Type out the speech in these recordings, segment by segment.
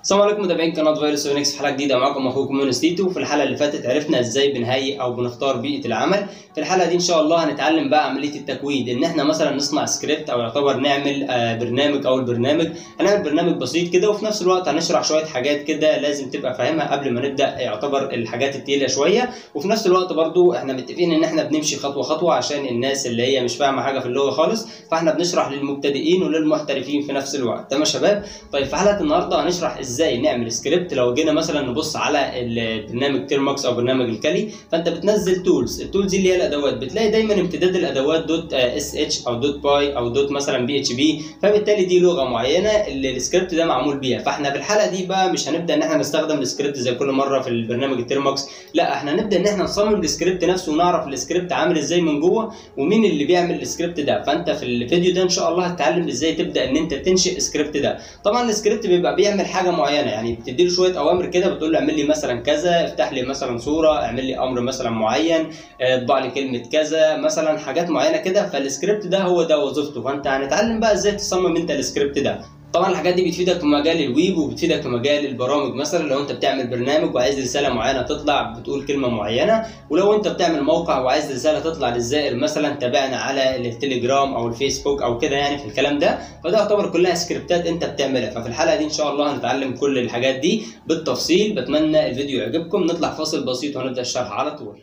السلام عليكم متابعين قناه فيروس ونكس في حلقه جديده معاكم اخوكم يونس تيتو في الحلقه اللي فاتت عرفنا ازاي بنهيئ او بنختار بيئه العمل في الحلقه دي ان شاء الله هنتعلم بقى عمليه التكويد ان احنا مثلا نصنع سكريبت او يعتبر نعمل آه، برنامج او البرنامج هنعمل برنامج بسيط كده وفي نفس الوقت هنشرح شويه حاجات كده لازم تبقى فاهمها قبل ما نبدا يعتبر الحاجات التقيله شويه وفي نفس الوقت برضو احنا متفقين ان احنا بنمشي خطوه خطوه عشان الناس اللي هي مش فاهمه حاجه في اللغه خالص فاحنا بنشرح للمبتدئين وللمحترفين في نفس الوقت تمام يا شباب طيب في حلقه النهارده هنشرح ازاي نعمل سكريبت لو جينا مثلا نبص على البرنامج تيرماكس او برنامج الكالي فانت بتنزل تولز التولز دي اللي هي الادوات بتلاقي دايما امتداد الادوات دوت اس اتش او دوت باي او دوت مثلا بي اتش بي فبالتالي دي لغه معينه اللي السكريبت ده معمول بيها فاحنا في الحلقه دي بقى مش هنبدا ان احنا نستخدم السكريبت زي كل مره في البرنامج التيرماكس لا احنا هنبدا ان احنا نصمم السكريبت نفسه ونعرف السكريبت عامل ازاي من جوه ومين اللي بيعمل السكريبت ده فانت في الفيديو ده ان شاء الله هتتعلم ازاي تبدا ان انت تنشئ السكريبت ده طبعا السكريبت بيبقى بيعمل حاجه معينه يعني بتدي له شويه اوامر كده بتقول له اعمل لي مثلا كذا افتح لي مثلا صوره اعمل لي امر مثلا معين آه، اطبع لي كلمه كذا مثلا حاجات معينه كده فالسكريبت ده هو ده وظيفته فانت هنتعلم بقى ازاي تصمم انت السكريبت ده طبعا الحاجات دي بتفيدك في مجال الويب وبتفيدك في مجال البرامج مثلا لو انت بتعمل برنامج وعايز رساله معينه تطلع بتقول كلمه معينه ولو انت بتعمل موقع وعايز رساله تطلع للزائر مثلا تابعنا على التليجرام او الفيسبوك او كده يعني في الكلام ده فده يعتبر كلها سكريبتات انت بتعملها ففي الحلقه دي ان شاء الله هنتعلم كل الحاجات دي بالتفصيل بتمنى الفيديو يعجبكم نطلع فاصل بسيط ونبدا الشرح على طول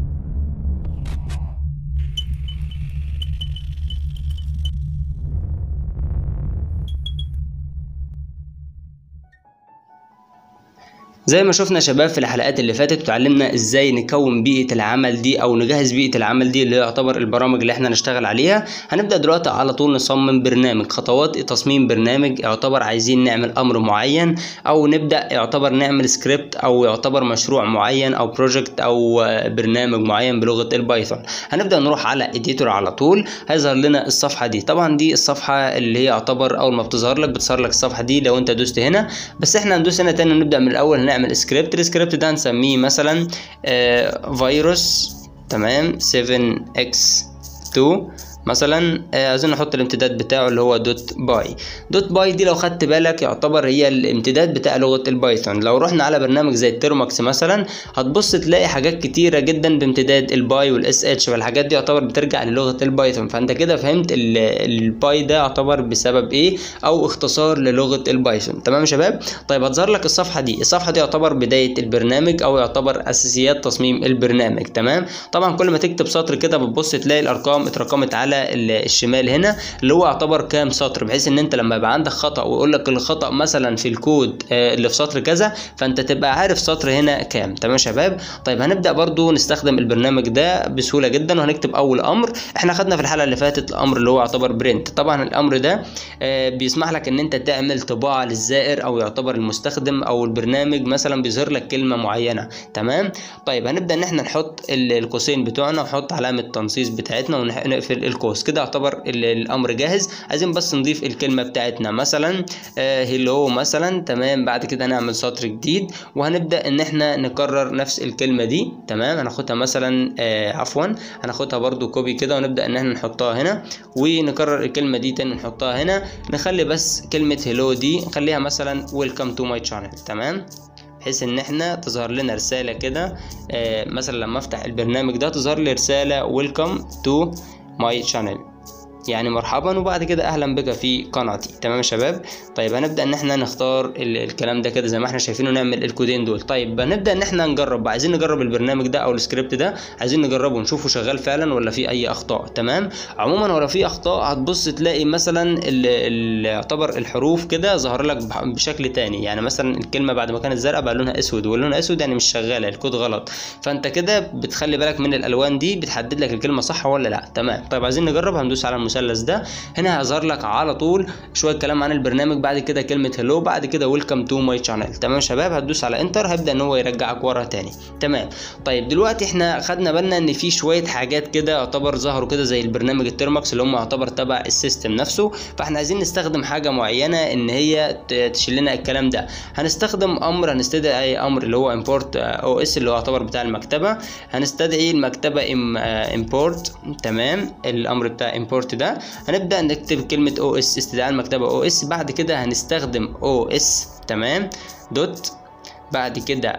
زي ما شفنا شباب في الحلقات اللي فاتت اتعلمنا ازاي نكون بيئة العمل دي او نجهز بيئة العمل دي اللي يعتبر البرامج اللي احنا نشتغل عليها هنبدأ دلوقتي على طول نصمم برنامج خطوات تصميم برنامج يعتبر عايزين نعمل امر معين او نبدأ يعتبر نعمل سكريبت او يعتبر مشروع معين او بروجكت او برنامج معين بلغة البايثون هنبدأ نروح على اديتور على طول هيظهر لنا الصفحة دي طبعا دي الصفحة اللي هي يعتبر اول ما بتظهر لك بتظهر لك الصفحة دي لو انت دوست هنا بس احنا هندوس هنا تاني ونبدأ من الاول هنعمل نعمل سكريبت السكريبت ده هنسميه مثلا آه فيروس تمام 7x2 مثلا آه، عايزين نحط الامتداد بتاعه اللي هو دوت باي دوت باي دي لو خدت بالك يعتبر هي الامتداد بتاع لغه البايثون لو رحنا على برنامج زي التيرماكس مثلا هتبص تلاقي حاجات كتيره جدا بامتداد الباي والاس اتش والحاجات دي يعتبر بترجع للغه البايثون فانت كده فهمت ال- الباي ده يعتبر بسبب ايه او اختصار للغه البايثون تمام يا شباب طيب هتظهر لك الصفحه دي الصفحه دي يعتبر بدايه البرنامج او يعتبر اساسيات تصميم البرنامج تمام طبعا كل ما تكتب سطر كده بتبص تلاقي الارقام اترقمت على ال- الشمال هنا اللي هو يعتبر كام سطر بحيث ان انت لما يبقى عندك خطا ويقول لك الخطا مثلا في الكود آه، اللي في سطر كذا فانت تبقى عارف سطر هنا كام تمام يا شباب طيب هنبدا برضو نستخدم البرنامج ده بسهوله جدا وهنكتب اول امر احنا خدنا في الحلقه اللي فاتت الامر اللي هو يعتبر برنت طبعا الامر ده آه، بيسمح لك ان انت تعمل طباعه للزائر او يعتبر المستخدم او البرنامج مثلا بيظهر لك كلمه معينه تمام طيب هنبدا ان احنا نحط ال- القوسين بتوعنا ونحط علامه تنصيص بتاعتنا ونقفل القوس كده يعتبر ال- الامر جاهز عايزين بس نضيف الكلمه بتاعتنا مثلا هيلو مثلا تمام بعد كده هنعمل سطر جديد وهنبدا ان احنا نكرر نفس الكلمه دي تمام هناخدها مثلا آه، عفوا هناخدها برضو كوبي كده ونبدا ان احنا نحطها هنا ونكرر الكلمه دي تاني نحطها هنا نخلي بس كلمه هيلو دي نخليها مثلا ويلكم تو ماي شانل تمام بحيث ان احنا تظهر لنا رساله كده آه، مثلا لما افتح البرنامج ده تظهر لي رساله ويلكم تو ماي شانل يعني مرحبا وبعد كده اهلا بك في قناتي تمام يا شباب طيب هنبدا ان احنا نختار ال- الكلام ده كده زي ما احنا شايفين ونعمل الكودين دول طيب هنبدا ان احنا نجرب عايزين نجرب البرنامج ده او السكريبت ده عايزين نجربه ونشوفه شغال فعلا ولا في اي اخطاء تمام عموما ولا في اخطاء هتبص تلاقي مثلا ال- ال- يعتبر الحروف كده ظهر لك بح- بشكل تاني يعني مثلا الكلمه بعد ما كانت زرقاء بقى لونها اسود ولونها اسود يعني مش شغاله الكود غلط فانت كده بتخلي بالك من الالوان دي بتحدد لك الكلمه صح ولا لا تمام طيب عايزين نجرب هندوس على المثلث ده هنا هيظهر لك على طول شويه كلام عن البرنامج بعد كده كلمه هلو بعد كده ويلكم تو ماي شانل تمام يا شباب هتدوس على انتر هيبدا ان هو يرجعك ورا تاني تمام طيب دلوقتي احنا خدنا بالنا ان في شويه حاجات كده يعتبر ظهروا كده زي البرنامج الترماكس اللي هم يعتبر تبع السيستم نفسه فاحنا عايزين نستخدم حاجه معينه ان هي ت- تشيل لنا الكلام ده هنستخدم امر هنستدعي امر اللي هو امبورت او اس اللي هو يعتبر بتاع المكتبه هنستدعي المكتبه ام امبورت تمام الامر بتاع امبورت ده ده هنبدا نكتب كلمه او اس استدعاء المكتبه او اس بعد كده هنستخدم او اس تمام دوت بعد كده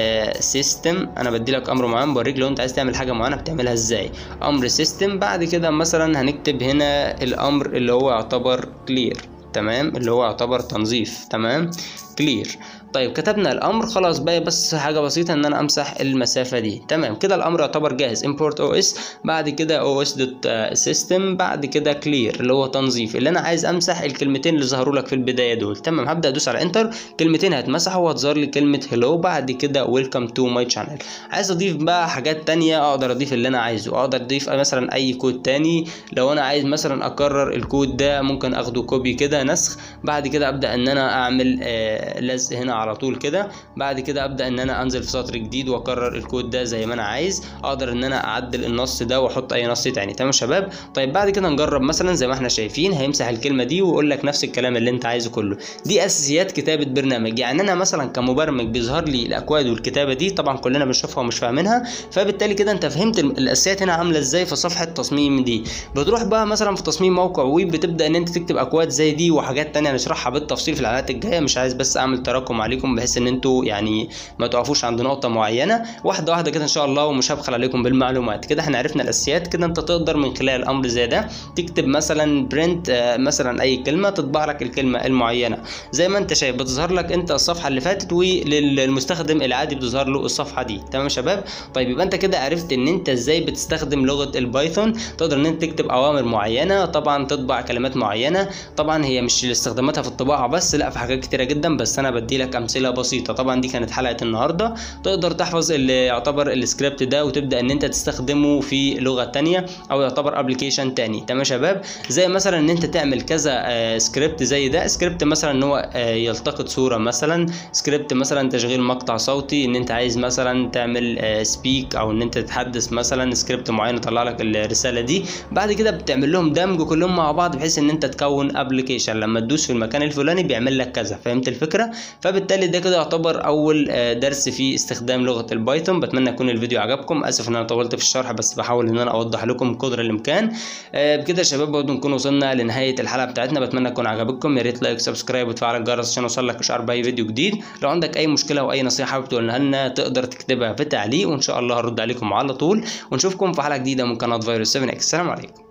سيستم انا بدي لك امر معين بوريك لو انت عايز تعمل حاجه معينه بتعملها ازاي امر سيستم بعد كده مثلا هنكتب هنا الامر اللي هو يعتبر كلير تمام اللي هو يعتبر تنظيف تمام كلير طيب كتبنا الامر خلاص بقى بس حاجه بسيطه ان انا امسح المسافه دي تمام كده الامر يعتبر جاهز import os بعد كده os دوت سيستم بعد كده clear اللي هو تنظيف اللي انا عايز امسح الكلمتين اللي ظهروا لك في البدايه دول تمام هبدا ادوس على انتر كلمتين هتمسحوا وهتظهر لي كلمه هلو بعد كده ويلكم تو ماي شانل عايز اضيف بقى حاجات تانية اقدر اضيف اللي انا عايزه اقدر اضيف مثلا اي كود تاني لو انا عايز مثلا اكرر الكود ده ممكن اخده كوبي كده نسخ بعد كده ابدا ان انا اعمل آه لزق هنا على طول كده بعد كده ابدا ان انا انزل في سطر جديد واكرر الكود ده زي ما انا عايز اقدر ان انا اعدل النص ده واحط اي نص تاني تمام يا شباب طيب بعد كده نجرب مثلا زي ما احنا شايفين هيمسح الكلمه دي ويقول لك نفس الكلام اللي انت عايزه كله دي اساسيات كتابه برنامج يعني انا مثلا كمبرمج بيظهر لي الاكواد والكتابه دي طبعا كلنا بنشوفها ومش فاهمينها فبالتالي كده انت فهمت الاساسيات هنا عامله ازاي في صفحه تصميم دي بتروح بقى مثلا في تصميم موقع ويب بتبدا ان انت تكتب اكواد زي دي وحاجات تانية هنشرحها بالتفصيل في الحلقات الجايه مش عايز بس اعمل تراكم عليكم بحيث ان انتوا يعني ما تقفوش عند نقطه معينه واحده واحده كده ان شاء الله ومش هبخل عليكم بالمعلومات كده احنا عرفنا الاساسيات كده انت تقدر من خلال امر زي ده تكتب مثلا برنت مثلا اي كلمه تطبع لك الكلمه المعينه زي ما انت شايف بتظهر لك انت الصفحه اللي فاتت وللمستخدم العادي بتظهر له الصفحه دي تمام يا شباب طيب يبقى انت كده عرفت ان انت ازاي بتستخدم لغه البايثون تقدر ان انت تكتب اوامر معينه طبعا تطبع كلمات معينه طبعا هي مش لاستخداماتها في الطباعه بس لا في حاجات كتيره جدا بس انا بدي لك امثله بسيطه طبعا دي كانت حلقه النهارده تقدر تحفظ اللي يعتبر السكريبت ده وتبدا ان انت تستخدمه في لغه تانية او يعتبر ابلكيشن تاني تمام يا شباب زي مثلا ان انت تعمل كذا آه سكريبت زي ده سكريبت مثلا ان هو آه يلتقط صوره مثلا سكريبت مثلا تشغيل مقطع صوتي ان انت عايز مثلا تعمل آه سبيك او ان انت تتحدث مثلا سكريبت معين يطلع لك الرساله دي بعد كده بتعمل لهم دمج كلهم مع بعض بحيث ان انت تكون ابلكيشن لما تدوس في المكان الفلاني بيعمل لك كذا فهمت الفكره فبالتالي ده كده يعتبر اول درس في استخدام لغه البايثون بتمنى يكون الفيديو عجبكم اسف ان انا طولت في الشرح بس بحاول ان انا اوضح لكم قدر الامكان بكده يا شباب برضه نكون وصلنا لنهايه الحلقه بتاعتنا بتمنى يكون عجبكم يا ريت لايك سبسكرايب وتفعل الجرس عشان يوصلك اشعار باي فيديو جديد لو عندك اي مشكله او اي نصيحه حابب تقولها لنا تقدر تكتبها في تعليق وان شاء الله هرد عليكم على طول ونشوفكم في حلقه جديده من قناه فيروس 7 اكس السلام عليكم